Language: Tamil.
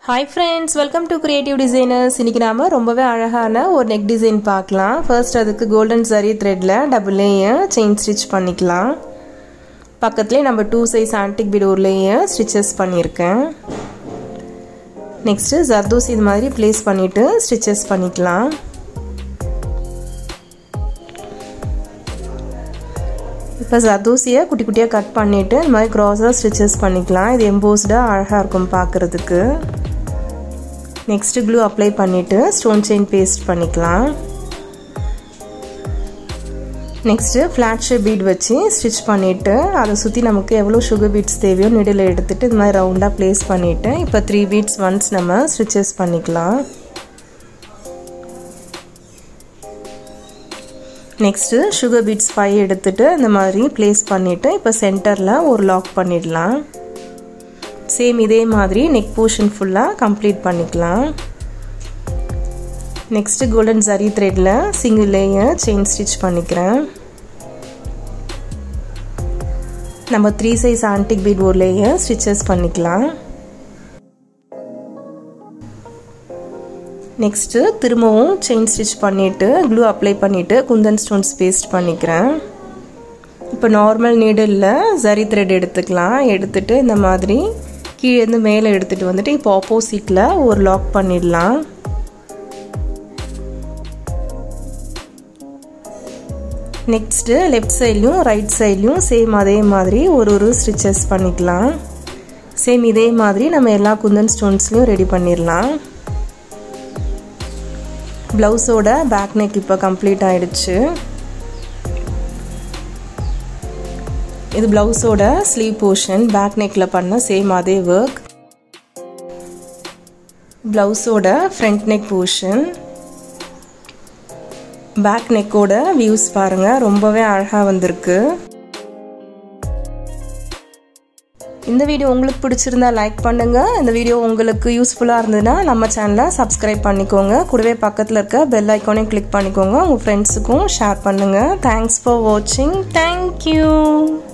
hi friends welcome to creative designers இன்றைக்கி நாம் ரொம்பவே அழகான ஒரு நெக் டிசைன் பார்க்கலாம் ஃபர்ஸ்ட் அதுக்கு கோல்டன் சரி த்ரெட்டில் டபுள் லேயர் செயின் ஸ்டிச் பண்ணிக்கலாம் பக்கத்துலேயே நம்ம டூ சைஸ் ஆன்டிக் பீட் ஒரு லேயர் ஸ்டிச்சஸ் பண்ணியிருக்கேன் நெக்ஸ்ட்டு ஜர்தூசி இது மாதிரி ப்ளேஸ் பண்ணிவிட்டு ஸ்டிச்சஸ் பண்ணிக்கலாம் இப்போ ஜர்தூசியை குட்டி குட்டியாக கட் பண்ணிவிட்டு இந்த மாதிரி க்ராஸாக ஸ்டிச்சஸ் பண்ணிக்கலாம் இது எம்போஸ்டாக அழகாக இருக்கும் பார்க்குறதுக்கு நெக்ஸ்ட்டு க்ளூ அப்ளை பண்ணிவிட்டு ஸ்டோன் செயின் பேஸ்ட் பண்ணிக்கலாம் நெக்ஸ்ட்டு ஃப்ளாட் ஷேப் பீட் வச்சு ஸ்டிச் பண்ணிவிட்டு அதை சுற்றி நமக்கு எவ்வளோ சுகர் பீட்ஸ் தேவையோ நிடில் எடுத்துகிட்டு இது மாதிரி ரவுண்டாக ப்ளேஸ் பண்ணிவிட்டு இப்போ த்ரீ பீட்ஸ் ஒன்ஸ் நம்ம ஸ்டிச்சஸ் பண்ணிக்கலாம் நெக்ஸ்ட்டு சுகர் பீட்ஸ் ஃபைவ் எடுத்துகிட்டு இந்த மாதிரி ப்ளேஸ் பண்ணிவிட்டு இப்போ சென்டரில் ஒரு லாக் பண்ணிடலாம் சேம் இதே மாதிரி நெக் போர்ஷன் ஃபுல்லாக கம்ப்ளீட் பண்ணிக்கலாம் நெக்ஸ்ட்டு கோல்டன் சரி த்ரெட்டில் சிங்கிள் லேயர் செயின் ஸ்டிச் பண்ணிக்கிறேன் நம்ம த்ரீ சைஸ் ஆன்டிக் பீட் ஒரு லேயர் ஸ்டிச்சஸ் பண்ணிக்கலாம் நெக்ஸ்ட்டு திரும்பவும் செயின் ஸ்டிச் பண்ணிவிட்டு க்ளூ அப்ளை பண்ணிவிட்டு குந்தன் ஸ்டோன்ஸ் பேஸ்ட் பண்ணிக்கிறேன் இப்போ நார்மல் நீடில் சரி த்ரெட் எடுத்துக்கலாம் எடுத்துகிட்டு இந்த மாதிரி கீழேருந்து மேலே எடுத்துகிட்டு வந்துட்டு இப்போ ஆப்போசிட்டில் ஒரு லாக் பண்ணிடலாம் நெக்ஸ்ட்டு லெஃப்ட் சைட்லையும் ரைட் சைட்லையும் சேம் அதே மாதிரி ஒரு ஒரு ஸ்டிச்சஸ் பண்ணிக்கலாம் சேம் இதே மாதிரி நம்ம எல்லா குந்தன் ஸ்டோன்ஸ்லையும் ரெடி பண்ணிடலாம் ப்ளவுஸோட பேக் நெக் இப்போ கம்ப்ளீட் ஆயிடுச்சு இது ப்ளவுஸோட ஸ்லீவ் போர்ஷன் பேக் நெக்கில் பண்ண சேம் அதே ஒர்க் ப்ளவுஸோட ஃப்ரண்ட் நெக் போர்ஷன் பேக் நெக்கோட வியூஸ் பாருங்கள் ரொம்பவே அழகாக வந்திருக்கு இந்த வீடியோ உங்களுக்கு பிடிச்சிருந்தா லைக் பண்ணுங்கள் இந்த வீடியோ உங்களுக்கு யூஸ்ஃபுல்லாக இருந்ததுன்னா நம்ம சேனலை சப்ஸ்கிரைப் பண்ணிக்கோங்க கூடவே பக்கத்தில் இருக்க பெல் ஐக்கானையும் கிளிக் பண்ணிக்கோங்க உங்கள் ஃப்ரெண்ட்ஸுக்கும் ஷேர் பண்ணுங்கள் தேங்க்ஸ் ஃபார் வாட்சிங் தேங்க்யூ